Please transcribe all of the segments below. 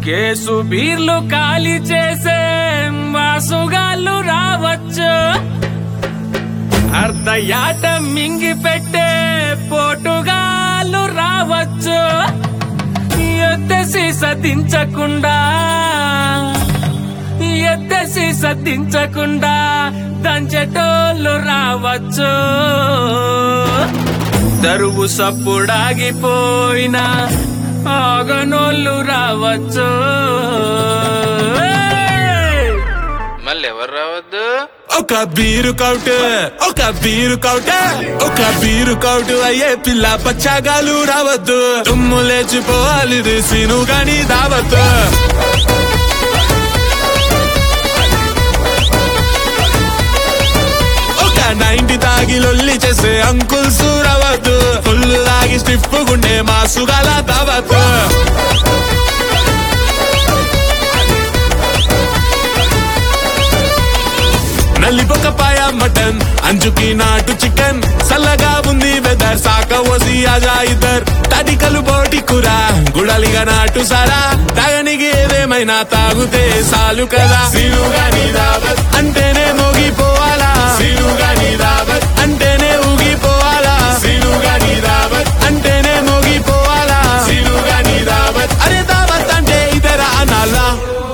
case బీర్లు ఖాళీ చేసే వాసుగాళ్ళు రావచ్చు అర్ధయాట మింగి పెట్టే పోటుగాళ్ళు రావచ్చు ఎత్తసి సతించకుండా ఎత్తసి సతించకుండా దంచెటోళ్ళు రావచ్చు దరువు సప్పుడాగిపోయిన ఆగనోళ్ళు రావచ్చు మళ్ళీ ఎవరు రావద్దు ఒక బీరు కౌట్ ఒక బీరు కౌట్ ఒక బీరు కౌట్ అయ్యే పిల్ల పచ్చాగాలు రావద్దు తుమ్ము లేచిపోవాలి ఇది సీను గాని దావద్దు ఒక నైన్టీ తాగి లొల్లి చేసే అంకుల్స్ రావద్దు ఫుల్ తాగి స్టిఫ్ గుండే మాసుగాల దావద్దు నల్లిపొక పాయ మటన్ అంచుకి నాటు చికెన్ సల్లగా ఉంది వెదర్ సాక ఓసి ఆజా ఇద్దర్ తడికలు బోటి కూర గుడలిగా నాటు సారా తాగనికి ఏదేమైనా తాగుతే సాలు కదా సీనుగా నీ దావత్ అంటేనే మోగిపోవాలా సీనుగా నీ దావత్ అంటేనే ఊగిపోవాలా సీనుగా నీ దావత్ అంటేనే మోగిపోవాలా సీనుగా నీ దావత్ అరే దావత్ అంటే ఇతర అనాలా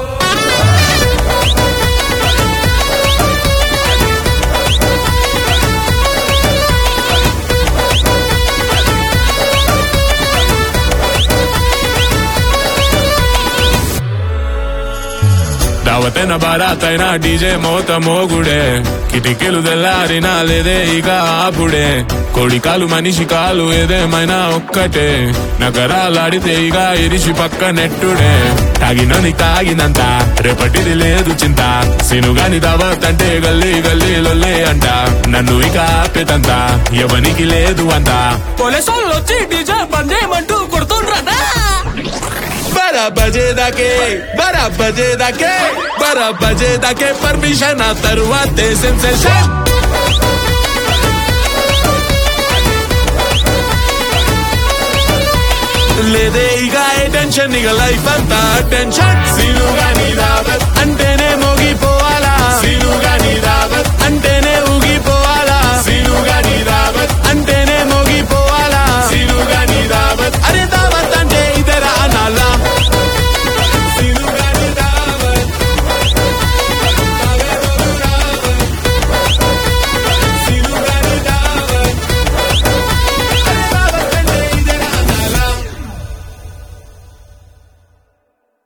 దావతైన బారాతైన డీజే మోత మోగుడే కిటికీలు తెల్లారినా లేదే ఇక ఆపుడే కోడి కాలు మనిషి కాలు ఏదేమైనా ఒక్కటే నగరాలాడితే ఇక ఇరిసి పక్క నెట్టుడే తాగినని తాగినంత రేపటిది లేదు చింత సినుగాని దావత్ అంటే గల్లీ గల్లీ లొల్లే అంట నన్ను ఇక ఆపేతంత ఎవనికి లేదు అంత పోలీసు వాళ్ళు వచ్చి డీజే బంద్ చేయమంటూ కొడుతుండ్రదా బరా బజే దాకే బరా బజే దాకే బరా బజే దాకే పర్మిషన్ ఆ తరువాతే సెన్సేషన్ లేదే ఇక ఏ టెన్షన్ ఇక లైఫ్ అంతా టెన్షన్ సీనుగా నీ దావత్ అంటే